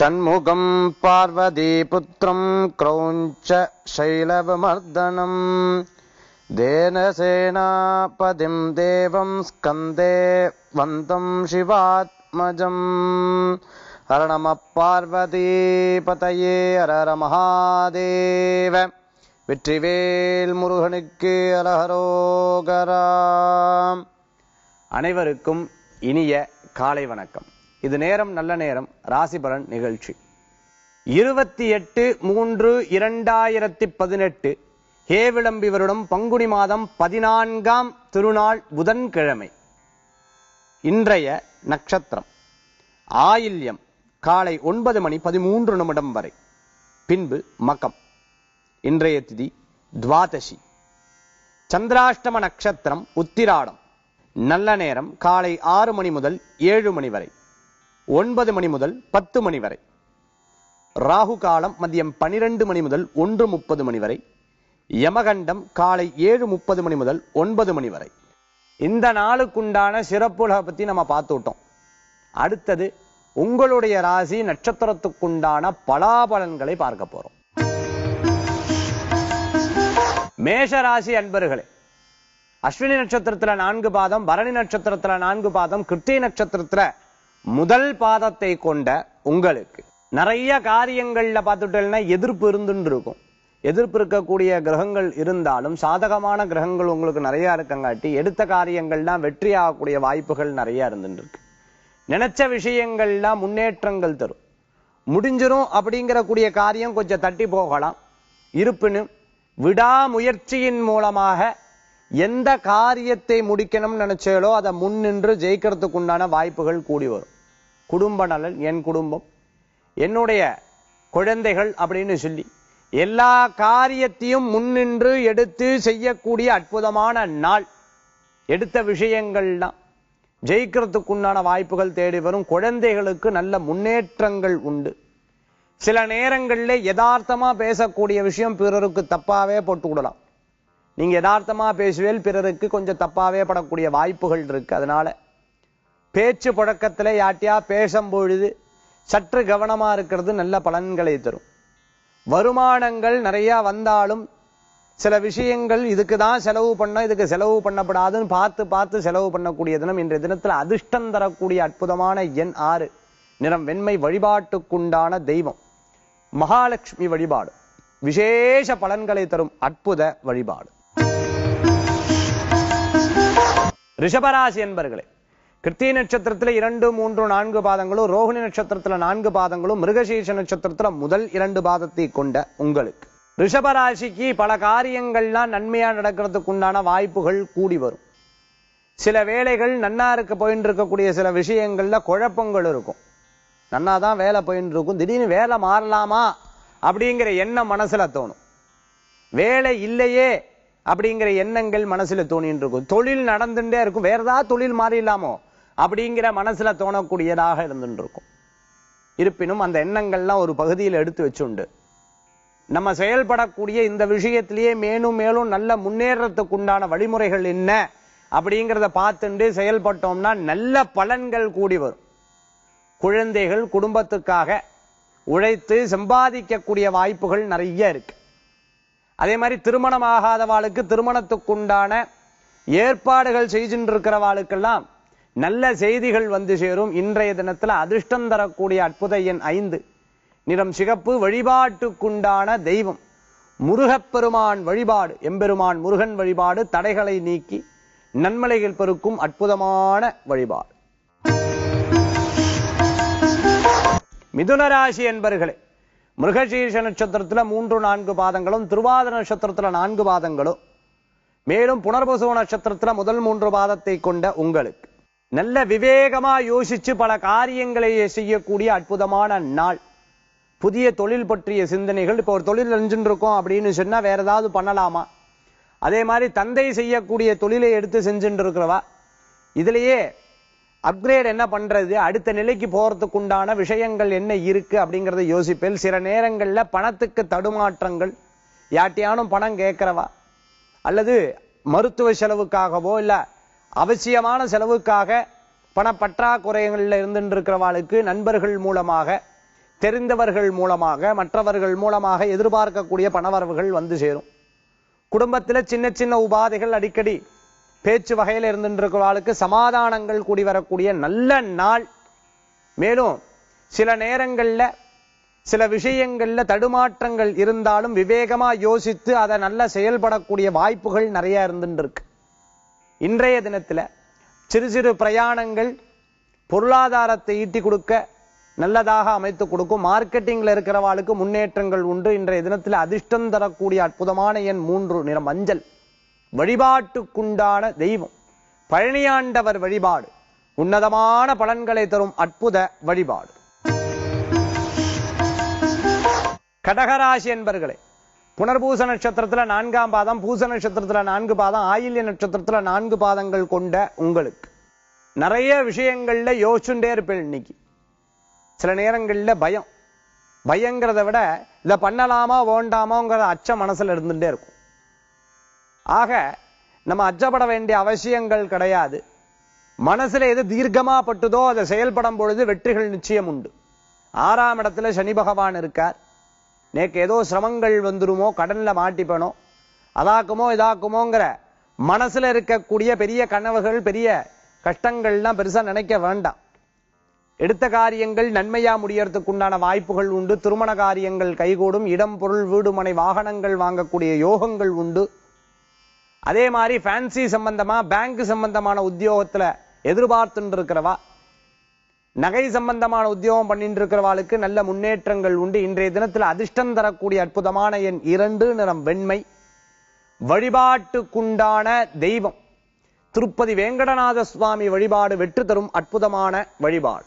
षण्मुखम् पार्वतीपुत्रम् क्रौञ्च शैलवमर्दनम् देनसेनापतिम् देवम् स्कन्दे वन्तम् शिवात्मजम् हर नमः பார்வதிபதையே ஹர மகாதேவ வெற்றிவேல் முருகனுக்கு அரஹரோகரா அனைவருக்கும் இனிய காலை வணக்கம் இது நேரம் நல்ல நேரம் ராசி பலன் நிகழ்ச்சி இருபத்தி எட்டு மூன்று இரண்டாயிரத்தி பதினெட்டு ஹேவிளம்பி வருடம் பங்குனி மாதம் பதினான்காம் திருநாள் புதன்கிழமை இன்றைய நட்சத்திரம் ஆயில்யம் காலை ஒன்பது மணி பதிமூன்று நிமிடம் வரை பின்பு மகம் இன்றைய திதி துவாதசி சந்திராஷ்டம நட்சத்திரம் உத்திராடம் நல்ல நேரம் காலை ஆறு மணி முதல் ஏழு மணி வரை ஒன்பது மணி முதல் பத்து மணி வரை ராகு காலம் மதியம் பனிரெண்டு மணி முதல் ஒன்று முப்பது மணி வரை யமகண்டம் காலை ஏழு முப்பது மணி முதல் ஒன்பது மணி வரை இந்த நாளுக்குண்டான சிறப்புகளை பத்தி நம்ம பார்த்துட்டோம் அடுத்தது உங்களுடைய ராசி நட்சத்திரத்துக்குண்டான பலாபலன்களை பார்க்க போறோம் மேஷ ராசி அன்பர்களே அஸ்வினி நட்சத்திரத்துல நான்கு பாதம் பரணி நட்சத்திரத்துல நான்கு பாதம் கிருத்திகை நட்சத்திரத்துல முதல் பாதத்தை கொண்ட உங்களுக்கு நிறைய காரியங்கள்ல பார்த்துட்டேன்னா எதிர்ப்பு இருந்துட்டு இருக்கும் எதிர்ப்பு இருக்கக்கூடிய கிரகங்கள் இருந்தாலும் சாதகமான கிரகங்கள் உங்களுக்கு நிறைய இருக்கங்காட்டி எடுத்த காரியங்கள்லாம் வெற்றி ஆகக்கூடிய வாய்ப்புகள் நிறைய இருந்துட்டு இருக்கு நினைச்ச விஷயங்கள்லாம் முன்னேற்றங்கள் தரும் முடிஞ்சிரும் அப்படிங்கிற கூடிய காரியம் கொஞ்சம் தட்டி போகலாம் இருப்பினும் விடாமுயற்சியின் மூலமாக எந்த காரியத்தை முடிக்கணும்னு நினைச்சாலோ அதை முன்னின்று ஜெயிக்கிறதுக்கு உண்டான வாய்ப்புகள் கூடி வரும் குடும்ப நலன் என் குடும்பம் என்னுடைய குழந்தைகள் அப்படின்னு சொல்லி எல்லா காரியத்தையும் முன்னின்று எடுத்து செய்யக்கூடிய அற்புதமான நாள் எடுத்த விஷயங்கள்லாம் ஜெயிக்கிறதுக்குண்டான வாய்ப்புகள் தேடி வரும் குழந்தைகளுக்கு நல்ல முன்னேற்றங்கள் உண்டு சில நேரங்களில் யதார்த்தமா பேசக்கூடிய விஷயம் பிறருக்கு தப்பாவே போட்டு விடலாம் நீங்க யதார்த்தமா பேசுவேல் பிறருக்கு கொஞ்சம் தப்பாவே படக்கூடிய வாய்ப்புகள் இருக்கு அதனால பேச்சு புழக்கத்துல யாட்டியா பேசும் பொழுது சற்று கவனமா இருக்கிறது நல்ல பலன்களை தரும் வருமானங்கள் நிறைய வந்தாலும் சில விஷயங்கள் இதுக்கு தான் செலவு பண்ண இதுக்கு செலவு பண்ணப்படாதுன்னு பார்த்து பார்த்து செலவு பண்ணக்கூடிய தினம் இன்றைய தினத்துல அதிர்ஷ்டம் தரக்கூடிய அற்புதமான எண் ஆறு நிறம் வெண்மை வழிபாட்டுக்குண்டான தெய்வம் மகாலட்சுமி வழிபாடு விசேஷ பலன்களை தரும் அற்புத வழிபாடு ரிஷபராசி என்பர்களே கிருத்திய நட்சத்திரத்துல இரண்டு மூன்று நான்கு பாதங்களும் ரோகிணி நட்சத்திரத்துல நான்கு பாதங்களும் மிருகசீஷ நட்சத்திரத்துல முதல் இரண்டு பாதத்தை கொண்ட உங்களுக்கு ரிஷபராசிக்கு பல காரியங்கள்லாம் நன்மையா நடக்கிறதுக்கு உண்டான வாய்ப்புகள் கூடி வரும் சில வேலைகள் நன்னா இருக்க போயின்னு இருக்கக்கூடிய சில விஷயங்கள்ல குழப்பங்கள் இருக்கும் நன்னா தான் வேலை போயின்னு இருக்கும் திடீர்னு வேலை மாறலாமா அப்படிங்கிற எண்ணம் மனசுல தோணும் வேலை இல்லையே அப்படிங்கிற எண்ணங்கள் மனசுல தோணின்னு இருக்கும் தொழில் நடந்துட்டே இருக்கும் வேற ஏதாவது தொழில் மாறிடலாமோ அப்படிங்கிற மனசுல தோணக்கூடியதாக இருந்துட்டு இருக்கும் இருப்பினும் அந்த எண்ணங்கள்லாம் ஒரு பகுதியில் எடுத்து வச்சுண்டு நம்ம செயல்படக்கூடிய இந்த விஷயத்திலேயே மேலும் மேலும் நல்ல முன்னேறத்துக்கு உண்டான வழிமுறைகள் என்ன அப்படிங்கிறத பார்த்துட்டு செயல்பட்டோம்னா நல்ல பலன்கள் கூடி வரும் குழந்தைகள் குடும்பத்துக்காக உழைத்து சம்பாதிக்கக்கூடிய வாய்ப்புகள் நிறைய இருக்கு அதே மாதிரி திருமணம் ஆகாதவாளுக்கு திருமணத்துக்குண்டான ஏற்பாடுகள் செய்துட்டு இருக்கிறவாளுக்கெல்லாம் நல்ல செய்திகள் வந்து சேரும் இன்றைய தினத்துல அதிர்ஷ்டம் தரக்கூடிய அற்புத எண் ஐந்து நிறம் சிகப்பு வழிபாட்டுக்குண்டான தெய்வம் முருகப்பெருமான் வழிபாடு எம்பெருமான் முருகன் வழிபாடு தடைகளை நீக்கி நன்மலைகள் பெருக்கும் அற்புதமான வழிபாடு மிதுன ராசி என்பர்களே மிருகசீர்ஷ நட்சத்திரத்துல மூன்று நான்கு பாதங்களும் திருவாதிர நட்சத்திரத்துல நான்கு பாதங்களும் மேலும் புனர்பசுவ நட்சத்திரத்துல முதல் மூன்று பாதத்தை கொண்ட உங்களுக்கு நல்ல விவேகமா யோசிச்சு பல காரியங்களை செய்யக்கூடிய அற்புதமான நாள் புதிய தொழில் பற்றிய சிந்தனைகள் இப்போ ஒரு தொழில் செஞ்சுட்டு இருக்கோம் அப்படின்னு சொன்னா வேற ஏதாவது பண்ணலாமா அதே மாதிரி தந்தை செய்யக்கூடிய தொழிலை எடுத்து செஞ்சுட்டு இருக்கிறவா இதுலயே அப்கிரேட் என்ன பண்றது அடுத்த நிலைக்கு போறதுக்கு உண்டான விஷயங்கள் என்ன இருக்கு அப்படிங்கறத யோசிப்பேன் சில நேரங்கள்ல பணத்துக்கு தடுமாற்றங்கள் யாட்டியானும் பணம் கேட்கிறவா அல்லது மருத்துவ செலவுக்காகவோ இல்ல அவசியமான செலவுக்காக பண பற்றாக்குறைகள்ல இருந்துட்டு இருக்கிறவாளுக்கு நண்பர்கள் மூலமாக தெரிந்தவர்கள் மூலமாக மற்றவர்கள் மூலமாக எதிர்பார்க்கக்கூடிய பணவரவுகள் வந்து சேரும் குடும்பத்துல சின்ன சின்ன உபாதைகள் அடிக்கடி பேச்சு வகையில் இருந்துருக்கிறவர்களுக்கு சமாதானங்கள் கூடி வரக்கூடிய நல்ல நாள் மேலும் சில நேரங்கள்ல சில விஷயங்கள்ல தடுமாற்றங்கள் இருந்தாலும் விவேகமா யோசித்து அதை நல்லா செயல்படக்கூடிய வாய்ப்புகள் நிறைய இருந்துட்டு இருக்கு இன்றைய தினத்துல சிறு சிறு பிரயாணங்கள் பொருளாதாரத்தை ஈட்டி கொடுக்க நல்லதாக அமைத்து கொடுக்கும் மார்க்கெட்டிங்ல இருக்கிறவாளுக்கு முன்னேற்றங்கள் உண்டு இன்றைய தினத்தில் அதிர்ஷ்டம் தரக்கூடிய அற்புதமான எண் மூன்று நிறம் மஞ்சள் வழிபாட்டுக்குண்டான தெய்வம் பழனியாண்டவர் வழிபாடு உன்னதமான பலன்களை தரும் அற்புத வழிபாடு கடகராசி என்பர்களே புனர்பூச நட்சத்திரத்துல நான்காம் பாதம் பூச நட்சத்திரத்துல நான்கு பாதம் ஆயில்ய நட்சத்திரத்துல நான்கு பாதங்கள் கொண்ட உங்களுக்கு நிறைய விஷயங்கள்ல யோசிச்சுட்டே இருப்பேன் இன்னைக்கு சில நேரங்கள்ல பயம் பயங்கிறத விட இதை பண்ணலாமா வேண்டாமாங்கிற அச்சம் மனசுல இருந்துட்டே இருக்கும் ஆக நம்ம அச்சப்பட வேண்டிய அவசியங்கள் கிடையாது மனசுல எது தீர்க்கமா பட்டுதோ அதை செயல்படும் பொழுது வெற்றிகள் நிச்சயம் உண்டு ஆறாம் இடத்துல சனி பகவான் இருக்கார் நேக்கு ஏதோ சிரமங்கள் வந்துருமோ கடன்ல மாட்டிப்பனோ அதாக்குமோ இதாக்குமோங்கிற மனசுல இருக்கக்கூடிய பெரிய கனவுகள் பெரிய கஷ்டங்கள்லாம் பெருசா நினைக்க வேண்டாம் எடுத்த காரியங்கள் நன்மையா முடியறதுக்கு உண்டான வாய்ப்புகள் உண்டு திருமண காரியங்கள் கைகூடும் இடம் பொருள் வீடு மனை வாகனங்கள் வாங்கக்கூடிய யோகங்கள் உண்டு அதே மாதிரி ஃபேன்சி சம்பந்தமா பேங்க் சம்பந்தமான உத்தியோகத்துல எதிர்பார்த்துட்டு இருக்கிறவா நகை சம்பந்தமான உத்தியோகம் பண்ணிட்டு இருக்கிறவாளுக்கு நல்ல முன்னேற்றங்கள் உண்டு இன்றைய தினத்தில் அதிர்ஷ்டம் தரக்கூடிய அற்புதமான எண் இரண்டு நிறம் வெண்மை வழிபாட்டுக்குண்டான தெய்வம் திருப்பதி வேங்கடநாத சுவாமி வழிபாடு வெற்றி தரும் அற்புதமான வழிபாடு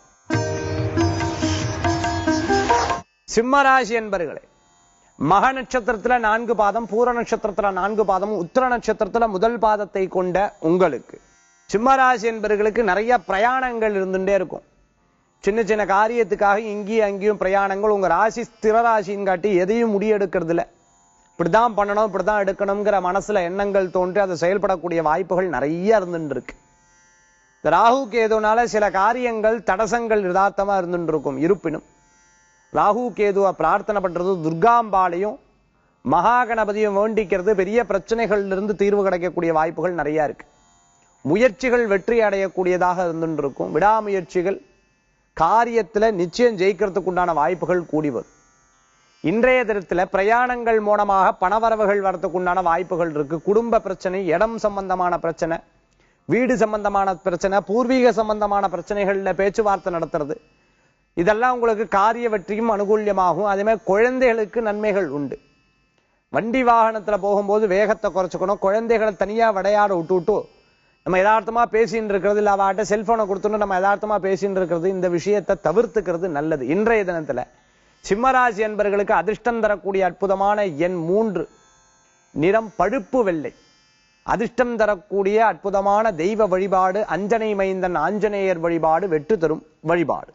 சிம்மராசி என்பர்களே மக நட்சத்திரத்துல நான்கு பாதம் பூர நட்சத்திரத்துல நான்கு பாதம் உத்திர நட்சத்திரத்துல முதல் பாதத்தை கொண்ட உங்களுக்கு சிம்மராசி என்பர்களுக்கு நிறைய பிரயாணங்கள் இருந்துட்டே இருக்கும் சின்ன சின்ன காரியத்துக்காக இங்கேயும் அங்கேயும் பிரயாணங்கள் உங்க ராசி ஸ்திர ராசின்னு காட்டி எதையும் முடியெடுக்கிறது இல்ல இப்படிதான் பண்ணணும் இப்படிதான் எடுக்கணுங்கிற மனசுல எண்ணங்கள் தோன்றி அதை செயல்படக்கூடிய வாய்ப்புகள் நிறைய இருந்துட்டு இருக்கு இந்த ராகு கேதுனால சில காரியங்கள் தடசங்கள் யதார்த்தமா இருந்துட்டு இருக்கும் இருப்பினும் ராகு கேதுவை பிரார்த்தனை பண்றது துர்காம்பாளையும் மகா கணபதியும் வேண்டிக்கிறது பெரிய பிரச்சனைகள்ல இருந்து தீர்வு கிடைக்கக்கூடிய வாய்ப்புகள் நிறைய இருக்கு முயற்சிகள் வெற்றி அடையக்கூடியதாக இருந்துட்டு இருக்கும் விடாமுயற்சிகள் காரியத்துல நிச்சயம் ஜெயிக்கிறதுக்கு உண்டான வாய்ப்புகள் கூடி வரும் இன்றைய தினத்துல பிரயாணங்கள் மூலமாக பணவரவுகள் வரதுக்கு உண்டான வாய்ப்புகள் இருக்கு குடும்ப பிரச்சனை இடம் சம்பந்தமான பிரச்சனை வீடு சம்பந்தமான பிரச்சனை பூர்வீக சம்பந்தமான பிரச்சனைகள்ல பேச்சுவார்த்தை நடத்துறது இதெல்லாம் உங்களுக்கு காரிய வெற்றியும் அனுகூல்யமாகும் அதே மாதிரி குழந்தைகளுக்கு நன்மைகள் உண்டு வண்டி வாகனத்துல போகும்போது வேகத்தை குறைச்சுக்கணும் குழந்தைகளை தனியா விளையாட விட்டு விட்டு நம்ம யதார்த்தமா பேசின்னு இருக்கிறது இல்ல அவாட்ட செல்போனை கொடுத்துட்டு நம்ம யதார்த்தமா பேசின்னு இருக்கிறது இந்த விஷயத்தை தவிர்த்துக்கிறது நல்லது இன்றைய தினத்துல சிம்மராசி என்பர்களுக்கு அதிர்ஷ்டம் தரக்கூடிய அற்புதமான எண் மூன்று நிறம் பழுப்பு வெள்ளை அதிர்ஷ்டம் தரக்கூடிய அற்புதமான தெய்வ வழிபாடு அஞ்சனை மைந்தன் ஆஞ்சநேயர் வழிபாடு வெற்றி தரும் வழிபாடு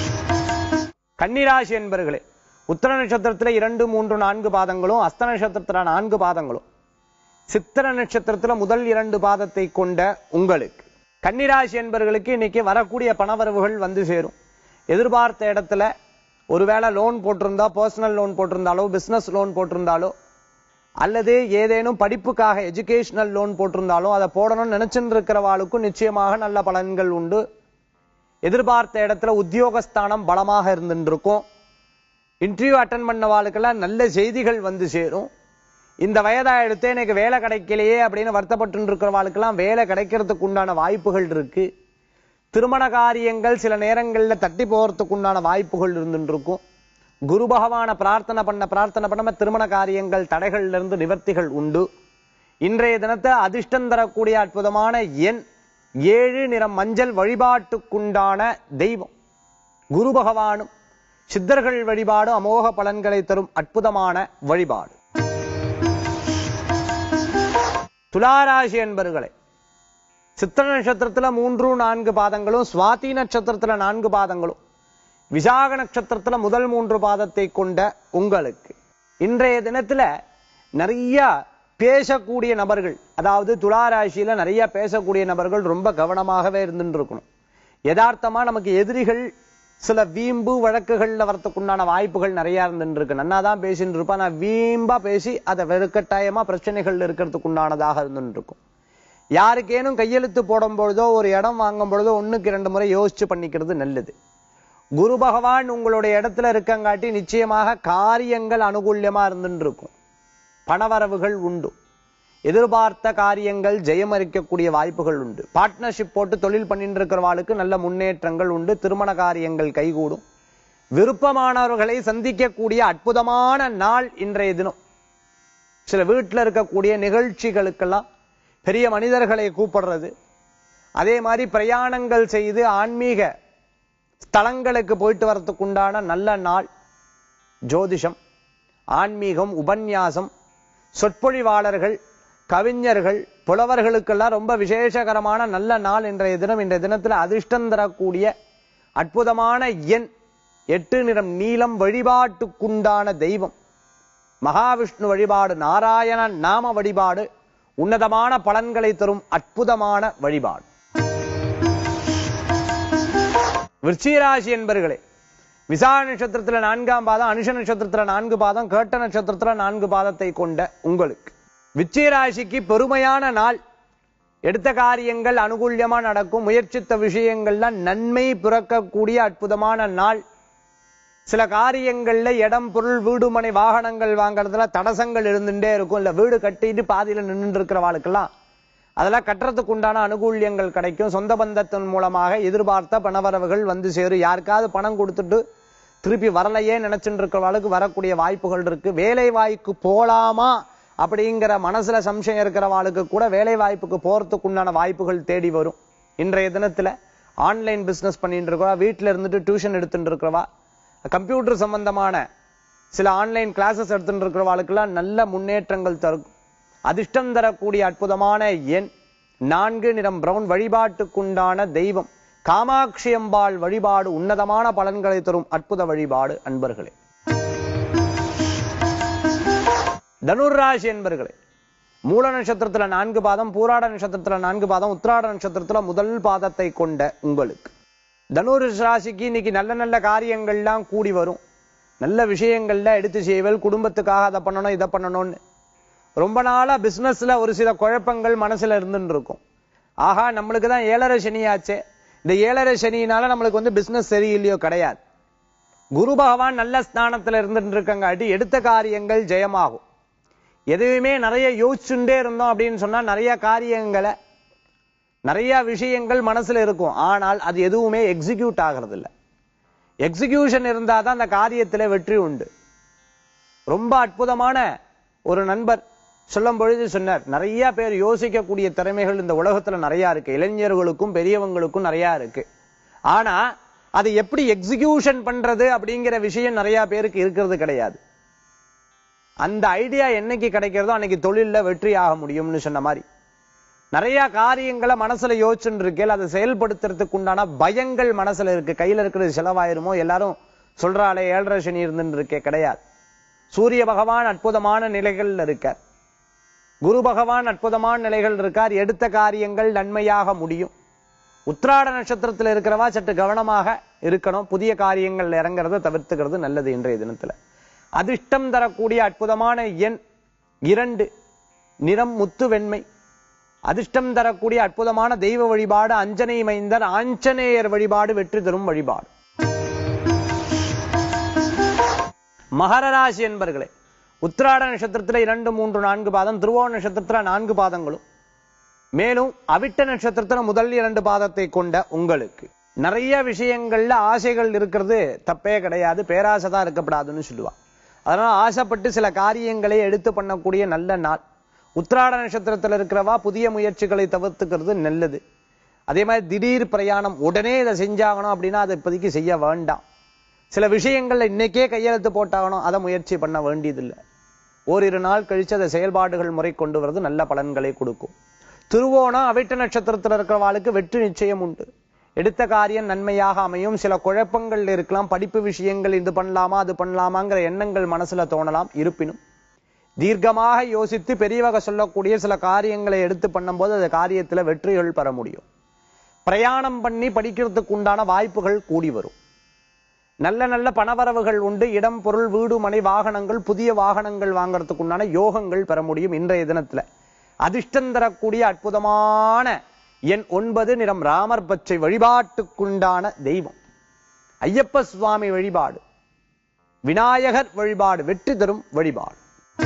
கன்னிராசி என்பர்களே உத்தர நட்சத்திரத்துல இரண்டு மூன்று நான்கு பாதங்களும் அஸ்த நட்சத்திரத்துல நான்கு பாதங்களும் சித்திர நட்சத்திரத்துல முதல் இரண்டு பாதத்தை கொண்ட உங்களுக்கு கன்னிராசி என்பவர்களுக்கு இன்னைக்கு வரக்கூடிய பணவரவுகள் வந்து சேரும் எதிர்பார்த்த இடத்துல ஒருவேளை லோன் போட்டிருந்தா பர்சனல் லோன் போட்டிருந்தாலோ பிசினஸ் லோன் போட்டிருந்தாலோ அல்லது ஏதேனும் படிப்புக்காக எஜுகேஷனல் லோன் போட்டிருந்தாலும் அதை போடணும்னு நினைச்சுட்டு இருக்கிறவாளுக்கும் நிச்சயமாக நல்ல பலன்கள் உண்டு எதிர்பார்த்த இடத்துல உத்தியோகஸ்தானம் பலமாக இருந்துட்டு இருக்கும் இன்டர்வியூ அட்டன் பண்ணவாளுக்கெல்லாம் நல்ல செய்திகள் வந்து சேரும் இந்த வயதா எடுத்து எனக்கு வேலை கிடைக்கலையே அப்படின்னு வருத்தப்பட்டு இருக்கிறவாளுக்கெல்லாம் வேலை கிடைக்கிறதுக்கு உண்டான வாய்ப்புகள் இருக்கு திருமண காரியங்கள் சில நேரங்கள்ல தட்டி போறதுக்கு உண்டான வாய்ப்புகள் இருந்துட்டு இருக்கும் குரு பகவான பிரார்த்தனை பண்ண பிரார்த்தனை பண்ணாம திருமண காரியங்கள் தடைகள்ல இருந்து நிவர்த்திகள் உண்டு இன்றைய தினத்தை அதிர்ஷ்டம் தரக்கூடிய அற்புதமான எண் ஏழு நிறம் மஞ்சள் வழிபாட்டுக்குண்டான தெய்வம் குரு பகவானும் சித்தர்கள் வழிபாடு அமோக பலன்களை தரும் அற்புதமான வழிபாடு துளாராசி என்பர்களே சித்திர நட்சத்திரத்துல மூன்று நான்கு பாதங்களும் சுவாதி நட்சத்திரத்துல நான்கு பாதங்களும் விசாக நட்சத்திரத்துல முதல் மூன்று பாதத்தை கொண்ட உங்களுக்கு இன்றைய தினத்துல நிறைய பேசக்கூடிய நபர்கள் அதாவது துளாராசியில நிறைய பேசக்கூடிய நபர்கள் ரொம்ப கவனமாகவே இருந்துட்டு இருக்கணும் யதார்த்தமா நமக்கு எதிரிகள் சில வீம்பு வழக்குகள்ல வரத்துக்குண்டான வாய்ப்புகள் நிறைய இருந்துட்டு இருக்கு நன்னா தான் பேசிட்டு இருப்பா நான் வீம்பா பேசி அதை வெறுக்கட்டாயமா பிரச்சனைகள் இருக்கிறதுக்கு உண்டானதாக இருந்துட்டு இருக்கும் யாருக்கேனும் கையெழுத்து போடும் பொழுதோ ஒரு இடம் வாங்கும் பொழுதோ ஒண்ணுக்கு இரண்டு முறை யோசிச்சு பண்ணிக்கிறது நல்லது குரு பகவான் உங்களுடைய இடத்துல இருக்கங்காட்டி நிச்சயமாக காரியங்கள் அனுகூல்யமா இருந்துட்டு இருக்கும் பணவரவுகள் உண்டு எதிர்பார்த்த காரியங்கள் ஜெயமறிக்கக்கூடிய வாய்ப்புகள் உண்டு பார்ட்னர்ஷிப் போட்டு தொழில் பண்ணிட்டு இருக்கிறவாளுக்கு நல்ல முன்னேற்றங்கள் உண்டு திருமண காரியங்கள் கைகூடும் விருப்பமானவர்களை சந்திக்கக்கூடிய அற்புதமான நாள் இன்றைய தினம் சில வீட்டில் இருக்கக்கூடிய நிகழ்ச்சிகளுக்கெல்லாம் பெரிய மனிதர்களை கூப்பிடுறது அதே மாதிரி பிரயாணங்கள் செய்து ஆன்மீக ஸ்தலங்களுக்கு போயிட்டு வரத்துக்கு உண்டான நல்ல நாள் ஜோதிஷம் ஆன்மீகம் உபன்யாசம் சொற்பொழிவாளர்கள் கவிஞர்கள் புலவர்களுக்கெல்லாம் ரொம்ப விசேஷகரமான நல்ல நாள் இன்றைய தினம் இன்றைய தினத்தில் அதிர்ஷ்டம் தரக்கூடிய அற்புதமான எண் எட்டு நிறம் நீலம் வழிபாட்டுக்குண்டான தெய்வம் மகாவிஷ்ணு வழிபாடு நாராயண நாம வழிபாடு உன்னதமான பலன்களை தரும் அற்புதமான வழிபாடு விருச்சிகராசி என்பர்களே விசா நட்சத்திரத்துல நான்காம் பாதம் அனுஷ நட்சத்திரத்துல நான்கு பாதம் கேட்ட நட்சத்திரத்துல நான்கு பாதத்தை கொண்ட உங்களுக்கு விச்சிராசிக்கு பெருமையான நாள் எடுத்த காரியங்கள் அனுகூல்யமா நடக்கும் முயற்சித்த விஷயங்கள்ல நன்மை பிறக்கக்கூடிய அற்புதமான நாள் சில காரியங்கள்ல இடம் பொருள் வீடு மனை வாகனங்கள் வாங்குறதுல தடசங்கள் இருந்துட்டே இருக்கும் இல்ல வீடு கட்டிட்டு பாதியில நின்று இருக்கிறவாளுக்கெல்லாம் அதெல்லாம் கட்டுறதுக்கு உண்டான அனுகூல்யங்கள் கிடைக்கும் சொந்த பந்தத்தின் மூலமாக எதிர்பார்த்த பணவரவுகள் வந்து சேரும் யாருக்காவது பணம் கொடுத்துட்டு திருப்பி வரலையே நினைச்சுட்டு இருக்கிறவாளுக்கு வரக்கூடிய வாய்ப்புகள் இருக்கு வேலை வாய்ப்பு போலாமா அப்படிங்கிற மனசுல சம்சயம் இருக்கிறவாளுக்கு கூட வேலை வாய்ப்புக்கு போறதுக்கு உண்டான வாய்ப்புகள் தேடி வரும் இன்றைய தினத்துல ஆன்லைன் பிசினஸ் பண்ணிட்டு இருக்கவா வீட்டுல இருந்துட்டு டியூஷன் எடுத்துட்டு இருக்கிறவா கம்ப்யூட்டர் சம்பந்தமான சில ஆன்லைன் கிளாஸஸ் எடுத்துட்டு இருக்கிறவாளுக்கெல்லாம் நல்ல முன்னேற்றங்கள் தரும் அதிர்ஷ்டம் தரக்கூடிய அற்புதமான எண் நான்கு நிறம் பிரவுன் வழிபாட்டுக்குண்டான தெய்வம் காமாட்சி அம்பாள் வழிபாடு உன்னதமான பலன்களை தரும் அற்புத வழிபாடு அன்பர்களே தனுர்ராசி என்பர்களே மூல நட்சத்திரத்துல நான்கு பாதம் பூராட நட்சத்திரத்துல நான்கு பாதம் உத்திராட நட்சத்திரத்துல முதல் பாதத்தை கொண்ட உங்களுக்கு தனுர் ராசிக்கு இன்னைக்கு நல்ல நல்ல காரியங்கள்லாம் கூடி வரும் நல்ல விஷயங்கள்ல எடுத்து செய்வல் குடும்பத்துக்காக அதை பண்ணணும் இதை பண்ணணும்னு ரொம்ப நாளா பிசினஸ்ல ஒரு சில குழப்பங்கள் மனசுல இருந்துட்டு இருக்கும் ஆஹா நம்மளுக்கு தான் ஏழரை சனியாச்சே இந்த ஏழரை சனியினால நம்மளுக்கு வந்து பிசினஸ் சரியில்லையோ கிடையாது குரு பகவான் நல்ல ஸ்தானத்துல இருந்துட்டு இருக்கங்காட்டி எடுத்த காரியங்கள் ஜெயமாகும் எதுவுமே நிறைய யோசிச்சுட்டே இருந்தோம் அப்படின்னு சொன்னா நிறைய காரியங்களை நிறைய விஷயங்கள் மனசுல இருக்கும் ஆனால் அது எதுவுமே எக்ஸிக்யூட் ஆகிறது இல்ல எக்ஸிகியூஷன் இருந்தா தான் அந்த காரியத்துல வெற்றி உண்டு ரொம்ப அற்புதமான ஒரு நண்பர் சொல்லும் பொழுது சொன்னார் நிறைய பேர் யோசிக்கக்கூடிய திறமைகள் இந்த உலகத்துல நிறைய இருக்கு இளைஞர்களுக்கும் பெரியவங்களுக்கும் நிறைய இருக்கு ஆனா அதை எப்படி எக்ஸிகியூஷன் பண்றது அப்படிங்கிற விஷயம் நிறைய பேருக்கு இருக்கிறது கிடையாது அந்த ஐடியா என்னைக்கு கிடைக்கிறதோ அன்னைக்கு தொழில்ல வெற்றி ஆக முடியும்னு சொன்ன மாதிரி நிறைய காரியங்களை மனசுல யோசிச்சுட்டு இருக்கேன் அதை செயல்படுத்துறதுக்கு உண்டான பயங்கள் மனசுல இருக்கு கையில இருக்கிறது செலவாயிருமோ எல்லாரும் சொல்றாளே ஏழரை சனி இருந்துட்டு இருக்கே கிடையாது சூரிய பகவான் அற்புதமான நிலைகள்ல இருக்கார் குரு பகவான் அற்புதமான நிலைகள் இருக்கார் எடுத்த காரியங்கள் நன்மையாக முடியும் உத்திராட நட்சத்திரத்துல இருக்கிறவா சற்று கவனமாக இருக்கணும் புதிய காரியங்கள் இறங்குறத தவிர்த்துக்கிறது நல்லது இன்றைய தினத்துல அதிர்ஷ்டம் தரக்கூடிய அற்புதமான எண் இரண்டு நிறம் முத்து வெண்மை அதிர்ஷ்டம் தரக்கூடிய அற்புதமான தெய்வ வழிபாடு அஞ்சனை மைந்தர் ஆஞ்சநேயர் வழிபாடு வெற்றி தரும் வழிபாடு மகர ராசி என்பர்களே உத்திராட நட்சத்திரத்துல இரண்டு மூன்று நான்கு பாதம் திருவோண நட்சத்திரத்துல நான்கு பாதங்களும் மேலும் அவிட்ட நட்சத்திரத்துல முதல் இரண்டு பாதத்தை கொண்ட உங்களுக்கு நிறைய விஷயங்கள்ல ஆசைகள் இருக்கிறது தப்பே கிடையாது பேராசை தான் இருக்கப்படாதுன்னு சொல்லுவா அதனால ஆசைப்பட்டு சில காரியங்களை எடுத்து பண்ணக்கூடிய நல்ல நாள் உத்திராட நட்சத்திரத்துல இருக்கிறவா புதிய முயற்சிகளை தவிர்த்துக்கிறது நல்லது அதே மாதிரி திடீர் பிரயாணம் உடனே இதை செஞ்சாகணும் அப்படின்னா அதை இப்போதைக்கு செய்ய வேண்டாம் சில விஷயங்கள்ல இன்னைக்கே கையெழுத்து போட்டாகணும் அதை முயற்சி பண்ண வேண்டியதில்லை ஓரிரு நாள் கழிச்சு அதை செயல்பாடுகள் முறை கொண்டு வரது நல்ல பலன்களை கொடுக்கும் திருவோணம் அவிட்ட நட்சத்திரத்தில் இருக்கிறவாளுக்கு வெற்றி நிச்சயம் உண்டு எடுத்த காரியம் நன்மையாக அமையும் சில குழப்பங்கள் இருக்கலாம் படிப்பு விஷயங்கள் இது பண்ணலாமா அது பண்ணலாமாங்கிற எண்ணங்கள் மனசுல தோணலாம் இருப்பினும் தீர்க்கமாக யோசித்து பெரியவக சொல்லக்கூடிய சில காரியங்களை எடுத்து பண்ணும்போது அந்த காரியத்துல வெற்றிகள் பெற முடியும் பிரயாணம் பண்ணி படிக்கிறதுக்கு உண்டான வாய்ப்புகள் கூடி வரும் நல்ல நல்ல பணவரவுகள் உண்டு இடம் பொருள் வீடு மனை வாகனங்கள் புதிய வாகனங்கள் வாங்குறதுக்கு உண்டான யோகங்கள் பெற முடியும் இன்றைய தினத்துல அதிர்ஷ்டம் தரக்கூடிய அற்புதமான எண் ஒன்பது நிறம் ராமர் பச்சை வழிபாட்டுக்குண்டான தெய்வம் ஐயப்ப சுவாமி வழிபாடு விநாயகர் வழிபாடு வெற்றி தரும் வழிபாடு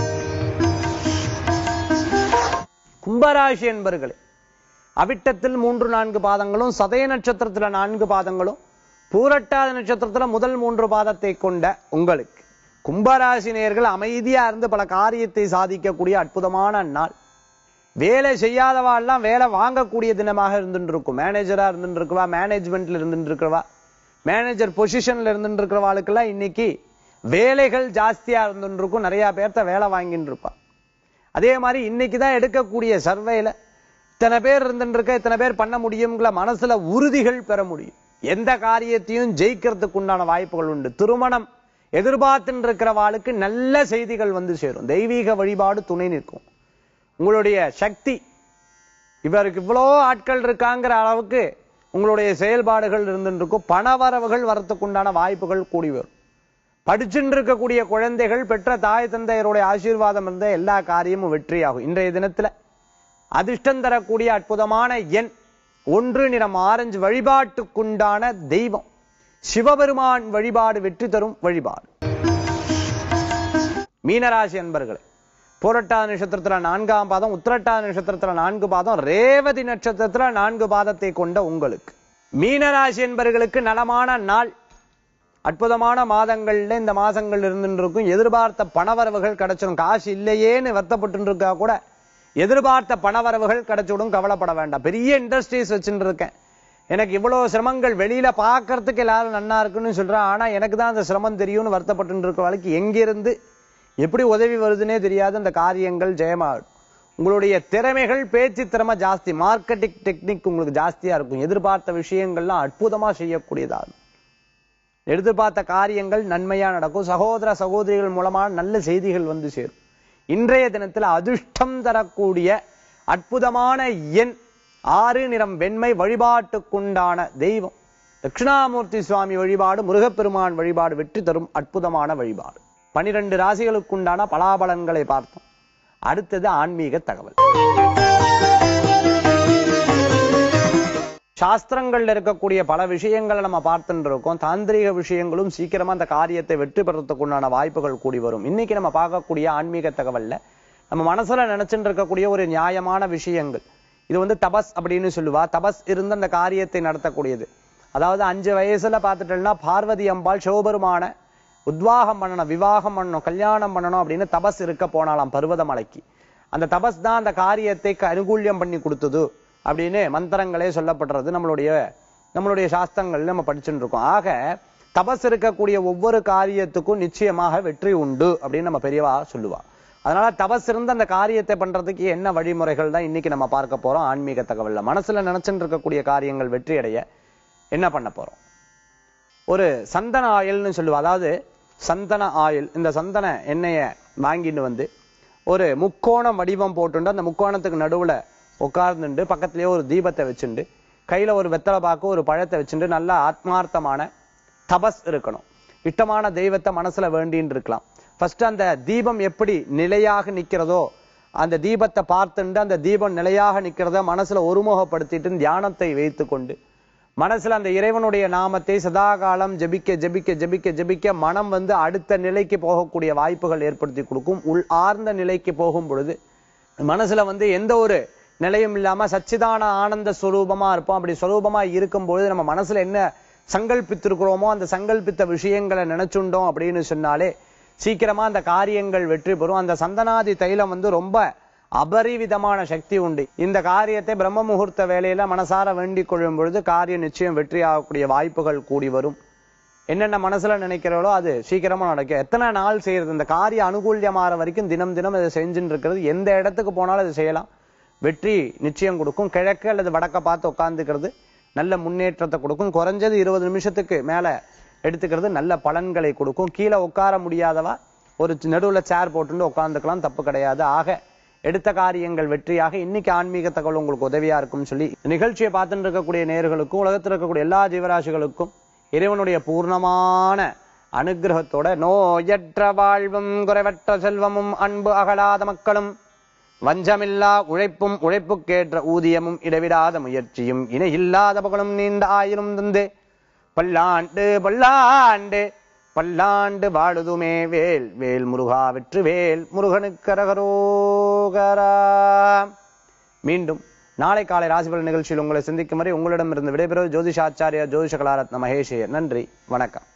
கும்பராசி என்பர்களே அவிட்டத்தில் மூன்று நான்கு பாதங்களும் சதய நட்சத்திரத்துல நான்கு பாதங்களும் பூரட்டாத நட்சத்திரத்துல முதல் மூன்று பாதத்தை கொண்ட உங்களுக்கு கும்பராசி நேயர்கள் அமைதியா இருந்து பல காரியத்தை சாதிக்கக்கூடிய அற்புதமான நாள் வேலை செய்யாதவாள்லாம் வேலை வாங்கக்கூடிய தினமாக இருந்துட்டு இருக்கும் மேனேஜரா இருந்துட்டு இருக்கவா மேனேஜ்மெண்ட்ல இருந்துட்டு இருக்கிறவா மேனேஜர் பொசிஷன்ல இருந்துட்டு இருக்கிறவாளுக்கெல்லாம் இன்னைக்கு வேலைகள் ஜாஸ்தியா இருந்துட்டு இருக்கும் நிறைய பேர்த்த வேலை வாங்கிட்டு இருப்பா அதே மாதிரி இன்னைக்கு தான் எடுக்கக்கூடிய சர்வேல இத்தனை பேர் இருந்துட்டு இருக்க இத்தனை பேர் பண்ண முடியுங்கிற மனசுல உறுதிகள் பெற முடியும் எந்த காரியத்தையும் ஜெயிக்கிறதுக்கு உண்டான வாய்ப்புகள் உண்டு திருமணம் எதிர்பார்த்துட்டு இருக்கிறவாளுக்கு நல்ல செய்திகள் வந்து சேரும் தெய்வீக வழிபாடு துணை நிற்கும் உங்களுடைய சக்தி இவருக்கு இவ்வளோ ஆட்கள் இருக்காங்கிற அளவுக்கு உங்களுடைய செயல்பாடுகள் இருந்துட்டு இருக்கும் பணவரவுகள் வரத்துக்கு உண்டான வாய்ப்புகள் கூடி வரும் படிச்சுட்டு இருக்கக்கூடிய குழந்தைகள் பெற்ற தாய் தந்தையருடைய ஆசீர்வாதம் இருந்த எல்லா காரியமும் வெற்றியாகும் இன்றைய தினத்துல அதிர்ஷ்டம் தரக்கூடிய அற்புதமான எண் ஒன்று நிறம் ஆரஞ்சு வழிபாட்டுக்குண்டான தெய்வம் சிவபெருமான் வழிபாடு வெற்றி தரும் வழிபாடு மீனராசி அன்பர்களே புரட்டாத நட்சத்திரத்துல நான்காம் பாதம் உத்திரட்டாத நட்சத்திரத்துல நான்கு பாதம் ரேவதி நட்சத்திரத்துல நான்கு பாதத்தை கொண்ட உங்களுக்கு மீனராசி என்பர்களுக்கு நலமான நாள் அற்புதமான மாதங்கள்ல இந்த மாசங்கள் இருந்துட்டு இருக்கும் எதிர்பார்த்த பணவரவுகள் கிடைச்சிடும் காசு இல்லையேன்னு வருத்தப்பட்டு இருக்கா கூட எதிர்பார்த்த பணவரவுகள் கிடைச்சிடும் கவலைப்பட வேண்டாம் பெரிய இண்டஸ்ட்ரீஸ் வச்சுட்டு இருக்கேன் எனக்கு இவ்வளவு சிரமங்கள் வெளியில பார்க்கறதுக்கு எல்லாரும் நன்னா இருக்குன்னு சொல்றேன் ஆனா எனக்கு தான் அந்த சிரமம் தெரியும்னு வருத்தப்பட்டு இருக்க வரைக்கும் எங்கிருந்து எப்படி உதவி வருதுன்னே தெரியாது அந்த காரியங்கள் ஜெயமாகும் உங்களுடைய திறமைகள் பேச்சு திறமை ஜாஸ்தி மார்க்கெட்டிங் டெக்னிக் உங்களுக்கு ஜாஸ்தியா இருக்கும் எதிர்பார்த்த விஷயங்கள்லாம் அற்புதமா செய்யக்கூடியதா இருக்கும் எதிர்பார்த்த காரியங்கள் நன்மையா நடக்கும் சகோதர சகோதரிகள் மூலமா நல்ல செய்திகள் வந்து சேரும் இன்றைய தினத்துல அதிர்ஷ்டம் தரக்கூடிய அற்புதமான எண் ஆறு நிறம் வெண்மை வழிபாட்டுக்குண்டான தெய்வம் தட்சிணாமூர்த்தி சுவாமி வழிபாடு முருகப்பெருமான் வழிபாடு வெற்றி தரும் அற்புதமான வழிபாடு பனிரெண்டு ராசிகளுக்குண்டான பலாபலன்களை பார்த்தோம் அடுத்தது ஆன்மீக தகவல் சாஸ்திரங்கள்ல இருக்கக்கூடிய பல விஷயங்களை நம்ம பார்த்துட்டு இருக்கோம் தாந்திரிக விஷயங்களும் சீக்கிரமா அந்த காரியத்தை வெற்றி பெறத்துக்கு உண்டான வாய்ப்புகள் கூடி வரும் இன்னைக்கு நம்ம பார்க்கக்கூடிய ஆன்மீக தகவல்ல நம்ம மனசுல நினைச்சுட்டு இருக்கக்கூடிய ஒரு நியாயமான விஷயங்கள் இது வந்து தபஸ் அப்படின்னு சொல்லுவா தபஸ் இருந்து அந்த காரியத்தை நடத்தக்கூடியது அதாவது அஞ்சு வயசுல பார்த்துட்டோம்னா பார்வதி அம்பாள் சிவபெருமான உத்வாகம் பண்ணணும் விவாகம் பண்ணணும் கல்யாணம் பண்ணணும் அப்படின்னு தபஸ் இருக்க போனாலாம் பர்வதமலைக்கு அந்த தபஸ் தான் அந்த காரியத்தை அனுகூல்யம் பண்ணி கொடுத்தது அப்படின்னு மந்திரங்களே சொல்லப்படுறது நம்மளுடைய நம்மளுடைய சாஸ்திரங்கள் நம்ம படிச்சுட்டு இருக்கோம் ஆக தபஸ் இருக்கக்கூடிய ஒவ்வொரு காரியத்துக்கும் நிச்சயமாக வெற்றி உண்டு அப்படின்னு நம்ம பெரியவா சொல்லுவா அதனால தபஸ் இருந்து அந்த காரியத்தை பண்றதுக்கு என்ன வழிமுறைகள் தான் இன்னைக்கு நம்ம பார்க்க போறோம் ஆன்மீக தகவல்ல மனசுல நினைச்சுட்டு இருக்கக்கூடிய காரியங்கள் வெற்றி அடைய என்ன பண்ண போறோம் ஒரு சந்தன ஆயில்னு சொல்லுவா அதாவது சந்தன ஆயில் இந்த சந்தன எண்ணெயை வாங்கிட்டு வந்து ஒரு முக்கோணம் வடிவம் போட்டுண்டு அந்த முக்கோணத்துக்கு நடுவுல உட்கார்ந்துண்டு பக்கத்திலேயே ஒரு தீபத்தை வச்சுண்டு கையில ஒரு வெத்தலை பாக்கு ஒரு பழத்தை வச்சுண்டு நல்லா ஆத்மார்த்தமான தபஸ் இருக்கணும் இஷ்டமான தெய்வத்தை மனசுல வேண்டின்னு இருக்கலாம் ஃபர்ஸ்ட் அந்த தீபம் எப்படி நிலையாக நிக்கிறதோ அந்த தீபத்தை பார்த்துண்டு அந்த தீபம் நிலையாக நிக்கிறத மனசுல ஒருமுகப்படுத்திட்டு தியானத்தை வைத்து கொண்டு மனசுல அந்த இறைவனுடைய நாமத்தை சதாகாலம் ஜபிக்க ஜபிக்க ஜபிக்க ஜபிக்க மனம் வந்து அடுத்த நிலைக்கு போகக்கூடிய வாய்ப்புகள் ஏற்படுத்தி கொடுக்கும் உள் ஆர்ந்த நிலைக்கு போகும் பொழுது மனசுல வந்து எந்த ஒரு நிலையும் இல்லாம சச்சிதான ஆனந்த ஸ்வரூபமா இருப்போம் அப்படி ஸ்வரூபமா இருக்கும் பொழுது நம்ம மனசுல என்ன சங்கல்பித்திருக்கிறோமோ அந்த சங்கல்பித்த விஷயங்களை நினைச்சுண்டோம் அப்படின்னு சொன்னாலே சீக்கிரமா அந்த காரியங்கள் வெற்றி பெறும் அந்த சந்தனாதி தைலம் வந்து ரொம்ப அபரிவிதமான சக்தி உண்டு இந்த காரியத்தை பிரம்ம முகூர்த்த வேலையில மனசார வேண்டிக் கொள்ளும் பொழுது காரியம் நிச்சயம் வெற்றி ஆகக்கூடிய வாய்ப்புகள் கூடி வரும் என்னென்ன மனசுல நினைக்கிறீங்களோ அது சீக்கிரமா நடக்கும் எத்தனை நாள் செய்யறது இந்த காரியம் அனுகூல்யமாற வரைக்கும் தினம் தினம் இதை செஞ்சுட்டு இருக்கிறது எந்த இடத்துக்கு போனாலும் அதை செய்யலாம் வெற்றி நிச்சயம் கொடுக்கும் கிழக்கு அல்லது வடக்க பார்த்து உட்கார்ந்துக்கிறது நல்ல முன்னேற்றத்தை கொடுக்கும் குறைஞ்சது இருபது நிமிஷத்துக்கு மேல எடுத்துக்கிறது நல்ல பலன்களை கொடுக்கும் கீழே உட்கார முடியாதவா ஒரு நடுவுல சேர் போட்டுட்டு உட்கார்ந்துக்கலாம் தப்பு கிடையாது ஆக எடுத்த காரியங்கள் வெற்றியாக இன்னைக்கு ஆன்மீக தகவல் உங்களுக்கு உதவியா இருக்கும்னு சொல்லி நிகழ்ச்சியை பார்த்துட்டு இருக்கக்கூடிய நேர்களுக்கும் உலகத்தில் இருக்கக்கூடிய எல்லா ஜீவராசிகளுக்கும் இறைவனுடைய பூர்ணமான அனுகிரகத்தோட நோயற்ற வாழ்வும் குறைவற்ற செல்வமும் அன்பு அகலாத மக்களும் வஞ்சமில்லா உழைப்பும் உழைப்புக்கேற்ற ஊதியமும் இடைவிடாத முயற்சியும் இணையில்லாத புகழும் நீண்ட ஆயிரம் தந்து பல்லாண்டு பல்லாண்டு பல்லாண்டு வாழுதுமே வேல் வேல் முருகா வெற்று வேல் முருகனுக்கரகரோகரா மீண்டும் நாளை காலை ராசிபலன் நிகழ்ச்சியில் உங்களை சந்திக்கும் வரை உங்களிடமிருந்து விடைபெறுவது ஜோதிஷாச்சாரியா ஜோதிஷ கலாரத்ன மகேஷே நன்றி வணக்கம்